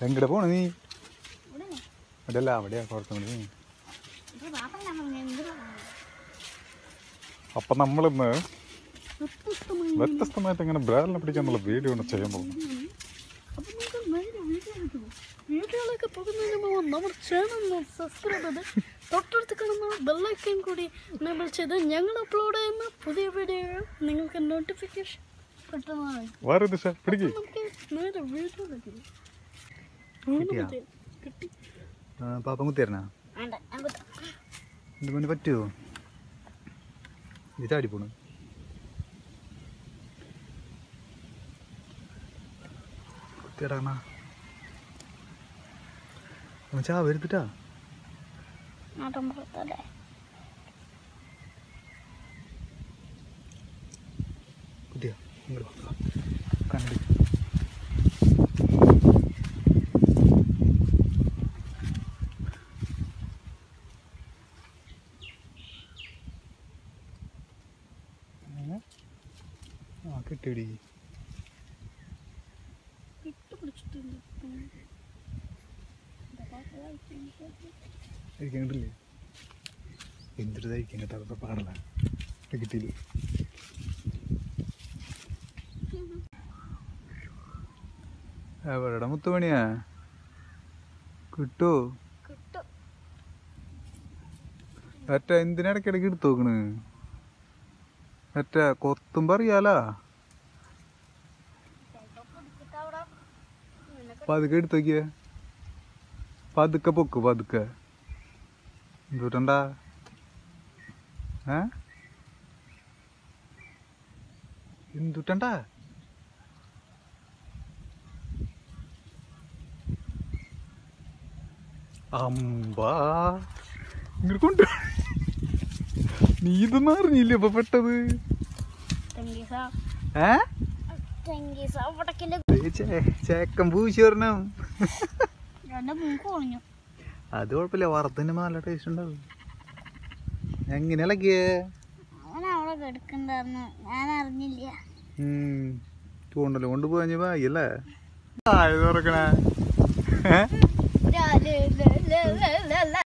എങ്ങടെ പോണു നീ ഇവിടെ അവിടെ അല്ല അവിടെയാ കുറച്ചും കൂടി ഇത് വാപ്പ നമ്മൾ എന്തിനാ അപ്പൊ നമ്മളിന്ന് വ്യത്യസ്തമായി വ്യത്യസ്തമായിട്ട് ഇങ്ങനെ ബ്രാലിനെ പിടിക്കാന്നുള്ള വീഡിയോ ആണ് ചെയ്യാൻ പോകുന്നത് അപ്പൊ നമുക്ക് നേരെ വീഡിയോ എടുക്കുന്നു വീഡിയോയിലേക്ക് പോകുന്നതിന് മുമ്പ് നമ്മുടെ ചാനൽ സബ്സ്ക്രൈബ് ചെയ്ത് തൊട്ടടുത്ത് കാണുന്ന ബെല്ലൈക്കൻ കൂടി എനേബിൾ ചെയ്ത് ഞങ്ങൾ അപ്ലോഡ് ചെയ്യുന്ന പുതിയ വീഡിയോ നിങ്ങൾക്ക് നോട്ടിഫിക്കേഷൻ കിട്ടുന്നതാണ് വേറെ ദിശ പിടിക്ക് നമുക്ക് നേരെ വീഡിയോയിലേക്ക് കിട്ടിയാ? കിട്ടി പാപ്പം കുത്തിയരണ വേണ്ട ഞാൻ കുത്താം. ഇത് മുന്നേ പറ്റുമോ ഇത് ചാടി പോണു കുത്തിയടാണ ചാ വരുത്തിട്ടാ നാട്ടൻ പുറത്തല്ലേ കുത്തിയാ ഇങ്ങോട്ട് വാ. കണ്ട് ഏ? ആ കിട്ടിയടി ഇട്ട് പിടിച്ചിട്ടുണ്ട് കഴിക്കാൻ കിട്ടില്ലേ എന്തൊരു കഴിക്കാൻ കേട്ടോ അതൊക്കെ പാടില്ല ഇത് കിട്ടിയില്ല എവിടെ മുത്തുമണിയാ കിട്ടോ കിട്ടും മറ്റ എന്തിനിടയ്ക്കിടയ്ക്ക് എടുത്തു നോക്കണ് മറ്റ കൊത്തുമ്പോ അറിയാലാ പതുക്കെ എടുത്തു നോക്കിയേ പതുക്കെ പൊക്ക് പതുക്കെ എന്തുട്ടണ്ടാ ഏ എന്തുട്ടണ്ടാ അമ്പാ ഇങ്ങോട്ട് കൊണ്ട് നീ ഇതൊന്നും അറിഞ്ഞില്ലേ ഇപ്പൊ പെട്ടത് ഏ ദേ ചേ- ചേക്കൻ പൂശി വരണം എന്റെ മൂക്ക് പൊളിഞ്ഞു അത് കുഴപ്പമില്ല വറുത്തന്നെ നല്ല ടേസ്റ്റ് ഉണ്ടാവും എങ്ങനെ ഇളകിയേ അവൻ അവിടെ കിടക്കണ്ടായിരുന്നു ഞാൻ അറിഞ്ഞില്ല ചൂണ്ടല്ലോ കൊണ്ട് പോയി വായില്ലേ ആയത് തുറക്കണേ ഏ? ലാ, ലാ, ലാ, ലാ, ലാ, ലാ.